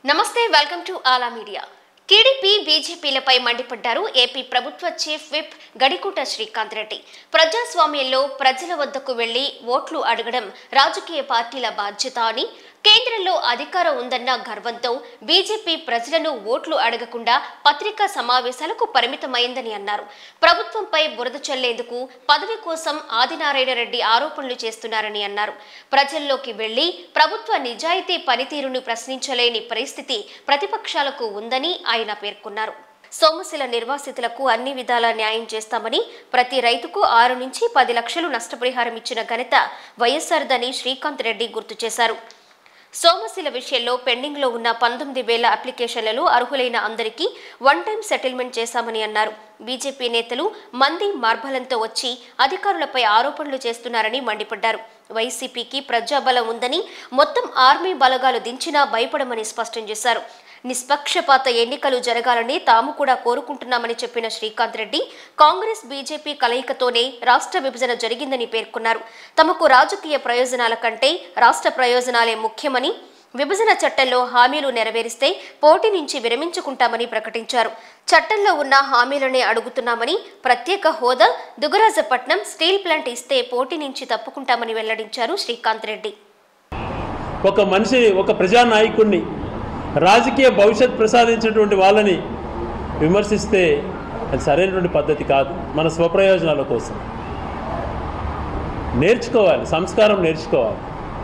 నమస్తే welcome to ఆలా media TDP బీజేపీలపై మండిపడ్డారు ఏపీ ప్రభుత్వ చీఫ్ విప్ గడికోట శ్రీకాంత్ రెడ్డి ప్రజాస్వామ్యంలో ప్రజల వద్దకు వెళ్లి ఓట్లు అడగడం రాజకీయ పార్టీల బాధ్యత అని కేంద్రంలో అధికారం ఉందన్న గర్వంతో బీజేపీ ప్రజలను ఓట్లు అడగకుండా పత్రికా సమావేశాలకు పరిమితమైందని అన్నారు ప్రభుత్వంపై బురద చల్లేందుకు పదవి కోసం ఆదినారాయణ రెడ్డి ఆరోపణలు చేస్తున్నారని అన్నారు ప్రజల్లోకి వెళ్లి ప్రభుత్వ నిజాయితీ పనితీరును ప్రశ్నించలేని పరిస్థితి ప్రతిపక్షాలకు ఉందని ఆయన పేర్కొన్నారు సోమశిల నిర్వాసితులకు అన్ని విధాలా న్యాయం చేస్తామని ప్రతి రైతుకు ఆరు నుంచి పది లక్షలు నష్టపరిహారం ఇచ్చిన ఘనత వైఎస్ఆర్దని శ్రీకాంత్ రెడ్డి గుర్తు చేశారు సోమశిల విషయంలో పెండింగ్లో ఉన్న పంతొమ్మిది వేల అప్లికేషన్లలో అర్హులైన అందరికీ వన్ టైం సెటిల్మెంట్ చేశామని అన్నారు బీజేపీ నేతలు మంది మార్బలంతో వచ్చి అధికారులపై ఆరోపణలు చేస్తున్నారని మండిపడ్డారు వైసీపీకి ప్రజాబలం ఉందని మొత్తం ఆర్మీ బలగాలు దించినా భయపడమని స్పష్టం చేశారు నిష్పక్షపాత ఎన్నికలు జరగాలని తాము కూడా కోరుకుంటున్నామని చెప్పిన శ్రీకాంత్ రెడ్డి కాంగ్రెస్ బీజేపీ కలయికతోనే రాష్ట్ర విభజన జరిగిందని పేర్కొన్నారు తమకు రాజకీయ ప్రయోజనాల కంటే రాష్ట్ర ప్రయోజనాలే ముఖ్యమని విభజన చట్టంలో హామీలు నెరవేరిస్తే పోటీ నుంచి విరమించుకుంటామని ప్రకటించారు చట్టంలో ఉన్న హామీలనే అడుగుతున్నామని ప్రత్యేక హోదా దుగరాజపట్నం స్టీల్ ప్లాంట్ ఇస్తే పోటీ నుంచి తప్పుకుంటామని వెల్లడించారు శ్రీకాంత్ రెడ్డి ఒక మనిషి ఒక ప్రజానాయకుడిని రాజకీయ భవిష్యత్ ప్రసాదించినటువంటి వాళ్ళని విమర్శిస్తే అది సరైనటువంటి పద్ధతి కాదు మన స్వప్రయోజనాల కోసం నేర్చుకోవాలి సంస్కారం నేర్చుకోవాలి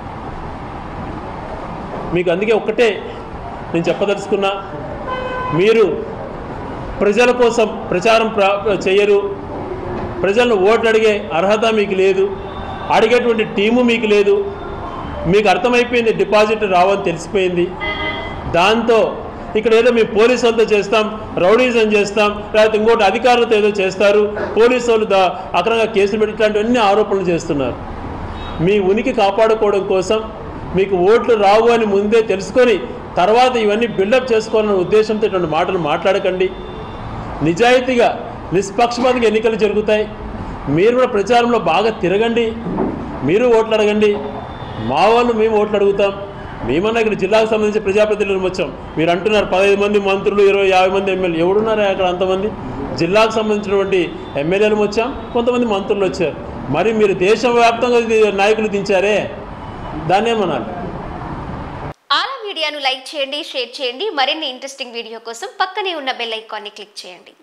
మీకు అందుకే ఒక్కటే నేను చెప్పదలుచుకున్నా మీరు ప్రజల కోసం ప్రచారం ప్రా చేయరు ప్రజలను ఓట్లు అడిగే అర్హత మీకు లేదు అడిగేటువంటి టీము మీకు లేదు మీకు అర్థమైపోయింది డిపాజిట్ రావని తెలిసిపోయింది దాంతో ఇక్కడ ఏదో మేము పోలీసు వాళ్ళతో చేస్తాం రౌడీజం చేస్తాం లేకపోతే ఇంకోటి అధికారులతో ఏదో చేస్తారు పోలీసు వాళ్ళు దా అక్రమంగా కేసులు పెట్టి ఇట్లాంటివన్నీ ఆరోపణలు చేస్తున్నారు మీ ఉనికి కాపాడుకోవడం కోసం మీకు ఓట్లు రావు అని ముందే తెలుసుకొని తర్వాత ఇవన్నీ బిల్డప్ చేసుకోవాలనే ఉద్దేశంతో ఇటువంటి మాటలు మాట్లాడకండి నిజాయితీగా నిష్పక్షపాతంగా ఎన్నికలు జరుగుతాయి మీరు కూడా ప్రచారంలో బాగా తిరగండి మీరు ఓట్లు అడగండి మా వాళ్ళు మేము ఓట్లు అడుగుతాం మేమన్నా ఇక్కడ జిల్లాకు సంబంధించి ప్రజాప్రతినిధులు వచ్చాం మీరు అంటున్నారు పదహైదు మంది మంత్రులు ఇరవై యాభై మంది ఎమ్మెల్యే ఎవడున్నారు అక్కడ అంతమంది జిల్లాకు సంబంధించినటువంటి ఎమ్మెల్యేలు వచ్చాం కొంతమంది మంత్రులు వచ్చారు మరి మీరు దేశవ్యాప్తంగా ఇది నాయకులు దించారే దాన్ని ఏమనాలి ఆలా మీడియాను లైక్ చేయండి షేర్ చేయండి మరిన్ని ఇంట్రెస్టింగ్ వీడియో కోసం పక్కనే ఉన్న బెల్ ఐకాన్ని క్లిక్ చేయండి